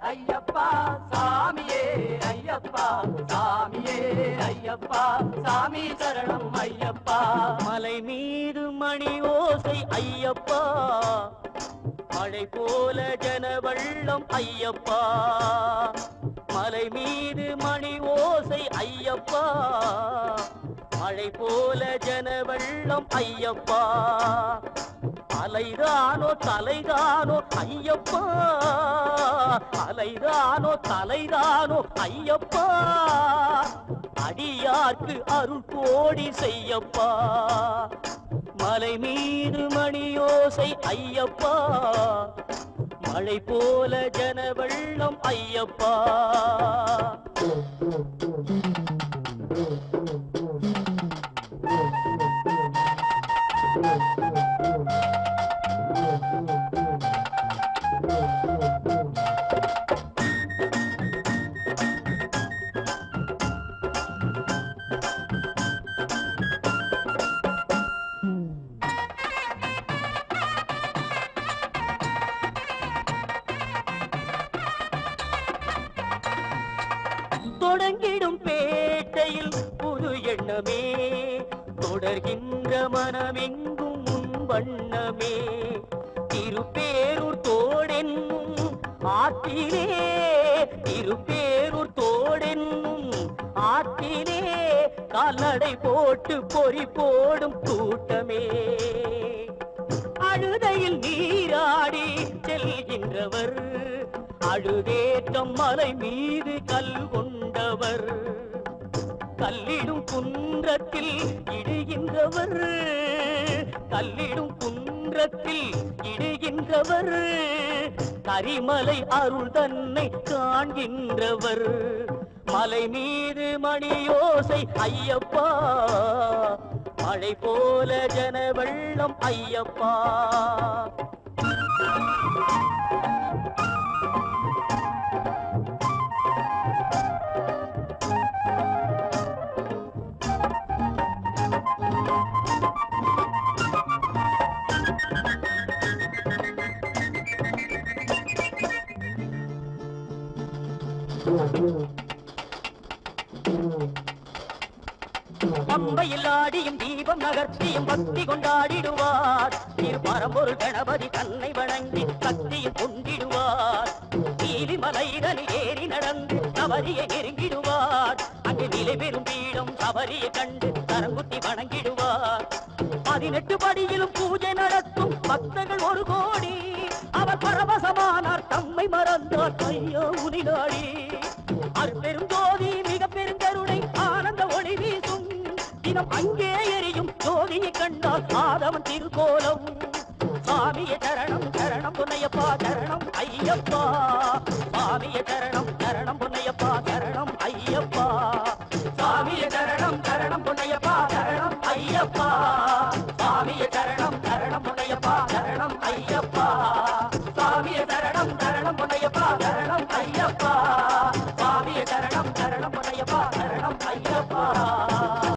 ஐயப்பா சாமியே ஐயப்பா சாமியே ஐயப்பா சாமி சரணம் ஐயப்பா மலை மீது மணி ஓசை ஐயப்பா மழை போல ஜன வெள்ளம் ஐயப்பா மலை மீது மணி ஓசை ஐயப்பா மழை போல ஜன வெள்ளம் ஐயப்பா அலைதானோ தலைதானோ ஐயப்பா அலைதானோ தலைதானோ ஐயப்பா அடியார்க்கு அருள் கோடி செய்யப்பா மலை மீது மணியோசை ஐயப்பா மழை போல ஜன வெள்ளம் ஐயப்பா தொடங்கிடும் பேட்டையில் புது எண்ணமே தொடர்கின்ற மனமெங்கும் உன் வண்ணமே திருப்பேரூர் தோடென்னும் ஆற்றிலே திருப்பேரூர் தோடென்னும் ஆற்றிலே கால்நடை போட்டு பொறி போடும் கூட்டமே அழுதையில் நீராடி செல்கின்றவர் அழுதேற்றம் மலை மீது கல் கொண்டவர் கல்லிடும் குன்றத்தில் இடுகின்றவர் கல்லிடும் குன்றத்தில் இடுகின்றவர் கரிமலை அருள் தன்னை காண்கின்றவர் மலை மீது மணியோசை ஐயப்பா மழை போல ஜன வெள்ளம் ஐயப்பா பம்பையில் ஆடியும் தீபம் நகர்த்தியும் பக்தி கொண்டாடிடுவார் திருப்பரம்பொருள் கணபதி தன்னை வணங்கி சக்தியில் கொண்டிடுவார் நீலிமலைதனில் ஏறி நடந்து சபரியை நெருங்கிடுவார் அங்கு நிலை பெறும் பீடம் சபரியை கண்டு கரங்குத்தி வணங்கிடுவார் பதினெட்டு படியிலும் பூஜை நடத்தும் பக்தர்கள் ஒரு கோடி அவர் பரவசமானார் தம்மை மறந்தார் ஐயா உனிநாடி அருப்பெரும் ஜோதி மிக பெருங்கருணை ஆனந்த ஒளி வீசும் தினம் அங்கே எரியும் ஜோதியை கண்டால் ஆதவன் திருக்கோலம் சாமிய சரணம் சரணம் பொன்னையப்பா சரணம் ஐயப்பா சாமிய சரணம் சரணம் பொன்னையப்பா சரணம் ஐயப்பா சாமிய சரணம் சரணம் பொன்னையப்பா சரணம் ஐயப்பா சாமிய சரணம் சரணம் பொன்னையப்பா சரணம் ஐயப்பா சாமிய சரணம் சரணம் பொன்னையப்பா சரணம் ஐயப்பா சாமிய சரணம் சரணம் பொன்னையப்பா சரணம் ஐயப்பா